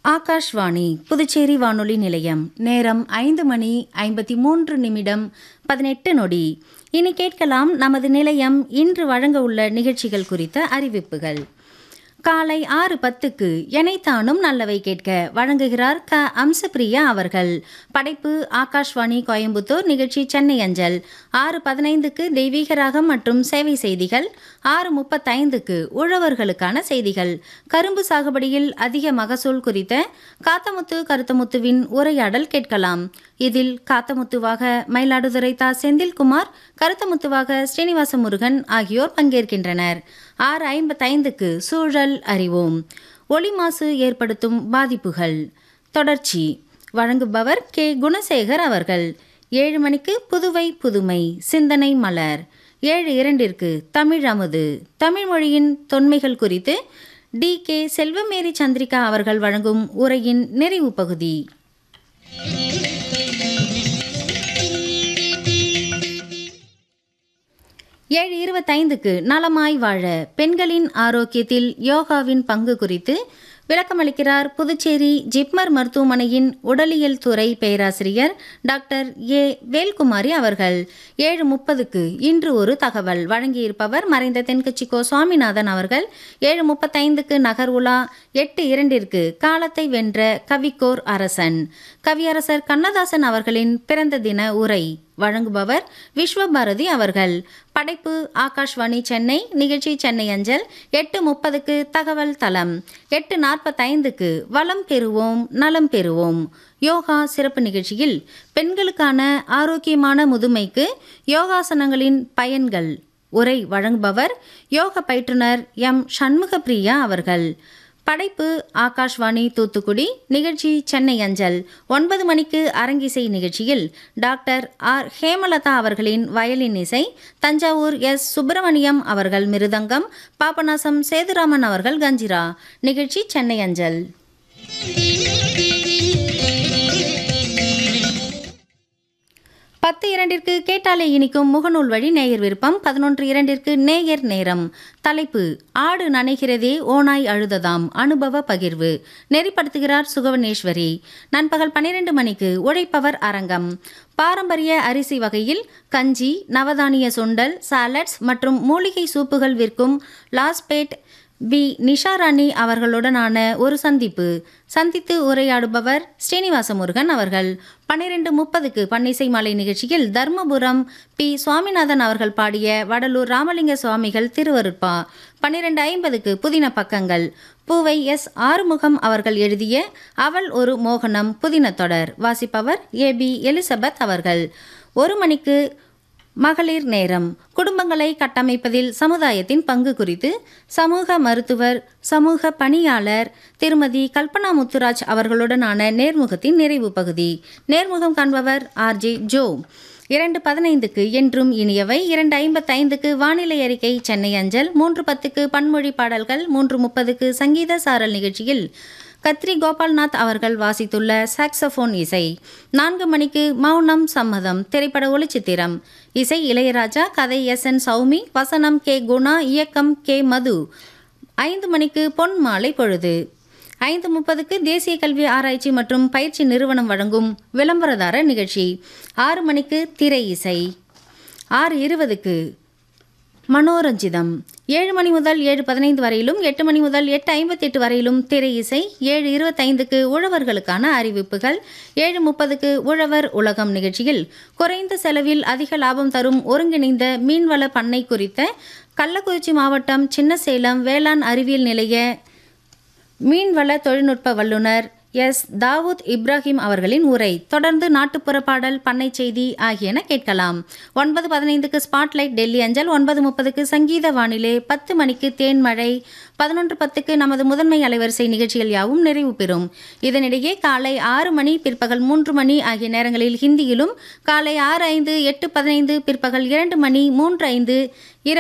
ஆகாஷ்வாணி புதுச்சேரி வானொலி நிலையம் நேரம் ஐந்து மணி ஐம்பத்தி மூன்று நிமிடம் பதினெட்டு நொடி இனி கேட்கலாம் நமது நிலையம் இன்று வழங்க உள்ள நிகழ்ச்சிகள் குறித்த அறிவிப்புகள் காலை ஆறு பத்துக்கு எனைத்தானும் நல்லவை கேட்க வழங்குகிறார் க அம்சப்பிரியா அவர்கள் படைப்பு ஆகாஷ்வாணி கோயம்புத்தூர் நிகழ்ச்சி சென்னை அஞ்சல் ஆறு பதினைந்துக்கு தெய்வீக ராகம் மற்றும் சேவை செய்திகள் ஆறு முப்பத்தைந்துக்கு உழவர்களுக்கான செய்திகள் கரும்பு சாகுபடியில் அதிக மகசூல் குறித்த காத்தமுத்து கருத்தமுத்துவின் உரையாடல் கேட்கலாம் இதில் காத்தமுத்துவாக மயிலாடுதுறை தா செந்தில்குமார் கருத்தமுத்துவாக ஸ்ரீனிவாச முருகன் ஆகியோர் பங்கேற்கின்றனர் ஆறு ஐம்பத்தைந்துக்கு சூழல் அறிவோம் ஒளி மாசு ஏற்படுத்தும் பாதிப்புகள் தொடர்ச்சி வழங்குபவர் கே குணசேகர் அவர்கள் ஏழு மணிக்கு புதுவை புதுமை சிந்தனை மலர் ஏழு இரண்டிற்கு தமிழ் அமுது தமிழ் மொழியின் தொன்மைகள் குறித்து டி கே செல்வமேரி சந்திரிகா அவர்கள் வழங்கும் உரையின் நிறைவு பகுதி ஏழு இருபத்தைந்துக்கு நலமாய் வாழ பெண்களின் ஆரோக்கியத்தில் யோகாவின் பங்கு குறித்து விளக்கமளிக்கிறார் புதுச்சேரி ஜிப்மர் மருத்துவமனையின் உடலியல் துறை பேராசிரியர் டாக்டர் ஏ வேல்குமாரி அவர்கள் ஏழு முப்பதுக்கு இன்று ஒரு தகவல் வழங்கியிருப்பவர் மறைந்த தென்கட்சிக்கோ சுவாமிநாதன் அவர்கள் ஏழு முப்பத்தைந்துக்கு நகர் உலா எட்டு இரண்டிற்கு காலத்தை வென்ற கவிக்கோர் அரசன் கவியரசர் கண்ணதாசன் அவர்களின் பிறந்த தின உரை வழங்குபவர் விஸ்வபாரதி அவர்கள் படைப்பு ஆகாஷ்வாணி சென்னை நிகழ்ச்சி சென்னை அஞ்சல் எட்டு முப்பதுக்கு தகவல் தளம் எட்டு நாற்பத்தைந்துக்கு வளம் பெறுவோம் நலம் பெறுவோம் யோகா சிறப்பு நிகழ்ச்சியில் பெண்களுக்கான ஆரோக்கியமான முதுமைக்கு யோகாசனங்களின் பயன்கள் உரை வழங்குபவர் யோக பயிற்றுனர் எம் சண்முகப்பிரியா அவர்கள் படைப்பு ஆகாஷ்வாணி தூத்துக்குடி நிகழ்ச்சி சென்னை அஞ்சல் ஒன்பது மணிக்கு அரங்கிசை நிகழ்ச்சியில் டாக்டர் ஆர் ஹேமலதா அவர்களின் வயலின் இசை தஞ்சாவூர் எஸ் சுப்பிரமணியம் அவர்கள் மிருதங்கம் பாபநாசம் சேதுராமன் அவர்கள் கஞ்சிரா நிகழ்ச்சி சென்னை அஞ்சல் பத்து இரண்டிற்கு கேட்டாலே இனிக்கும் முகநூல் வழி நேயர் விருப்பம் பதினொன்று இரண்டிற்கு நேயர் நேரம் தலைப்பு ஆடு நனைகிறதே ஓனாய் அழுததாம் அனுபவ பகிர்வு நெறிப்படுத்துகிறார் சுகவனேஸ்வரி நண்பகல் பன்னிரண்டு மணிக்கு உழைப்பவர் அரங்கம் பாரம்பரிய அரிசி வகையில் கஞ்சி நவதானிய சுண்டல் சாலட்ஸ் மற்றும் மூலிகை சூப்புகள் விற்கும் லாஸ்பேட் பி நிஷாராணி அவர்களுடனான ஒரு சந்திப்பு சந்தித்து உரையாடுபவர் ஸ்ரீனிவாச முருகன் அவர்கள் பன்னிரெண்டு முப்பதுக்கு பன்னிசை மாலை நிகழ்ச்சியில் தர்மபுரம் பி சுவாமிநாதன் அவர்கள் பாடிய வடலூர் ராமலிங்க சுவாமிகள் திருவருட்பா பன்னிரெண்டு ஐம்பதுக்கு புதின பக்கங்கள் பூவை எஸ் ஆறுமுகம் அவர்கள் எழுதிய அவள் ஒரு மோகனம் புதின தொடர் வாசிப்பவர் ஏ பி எலிசபெத் அவர்கள் ஒரு மணிக்கு மகளிர் நேரம் குடும்பங்களை கட்டமைப்பதில் சமுதாயத்தின் பங்கு குறித்து சமூக மருத்துவர் சமூக பணியாளர் திருமதி கல்பனா முத்துராஜ் அவர்களுடனான நேர்முகத்தின் நிறைவு பகுதி நேர்முகம் காண்பவர் ஆர்ஜே ஜோ இரண்டு பதினைந்துக்கு என்றும் இனியவை இரண்டு ஐம்பத்தைந்துக்கு வானிலை அறிக்கை சென்னை அஞ்சல் மூன்று பத்துக்கு பன்மொழி பாடல்கள் மூன்று முப்பதுக்கு சங்கீத சாரல் நிகழ்ச்சியில் கத்ரி கோபால்நாத் அவர்கள் வாசித்துள்ள சாக்ஸபோன் இசை நான்கு மணிக்கு மௌனம் சம்மதம் திரைப்பட ஒளிச்சித்திரம் இசை இளையராஜா கதை எஸ் என் சௌமி வசனம் கே குணா இயக்கம் கே மது ஐந்து மணிக்கு பொன் மாலை பொழுது ஐந்து முப்பதுக்கு தேசிய கல்வி ஆராய்ச்சி மற்றும் பயிற்சி நிறுவனம் வழங்கும் விளம்பரதார நிகழ்ச்சி ஆறு மணிக்கு திரை இசை ஆறு இருபதுக்கு மனோரஞ்சிதம் ஏழு மணி முதல் ஏழு பதினைந்து வரையிலும் எட்டு மணி முதல் எட்டு ஐம்பத்தெட்டு வரையிலும் திரை இசை ஏழு இருபத்தைந்துக்கு உழவர்களுக்கான அறிவிப்புகள் ஏழு முப்பதுக்கு உழவர் உலகம் நிகழ்ச்சியில் குறைந்த செலவில் அதிக லாபம் தரும் ஒருங்கிணைந்த மீன்வள பண்ணை குறித்த கள்ளக்குறிச்சி மாவட்டம் சின்னசேலம் வேளாண் அறிவியல் நிலைய மீன்வள தொழில்நுட்ப வல்லுநர் எஸ் தாவூத் இப்ராஹிம் அவர்களின் உரை தொடர்ந்து நாட்டுப்புற பாடல் பண்ணை செய்தி ஆகியன கேட்கலாம் ஒன்பது பதினைந்துக்கு ஸ்பாட்லைட் டெல்லி அஞ்சல் ஒன்பது முப்பதுக்கு சங்கீத வானிலை பத்து மணிக்கு தேன்மழை பதினொன்று பத்துக்கு நமது முதன்மை அலைவரிசை நிகழ்ச்சிகள் யாவும் நிறைவு பெறும் இதனிடையே காலை ஆறு மணி பிற்பகல் மூன்று மணி ஆகிய நேரங்களில் ஹிந்தியிலும் காலை ஆறு ஐந்து எட்டு பதினைந்து பிற்பகல் இரண்டு மணி மூன்று ஐந்து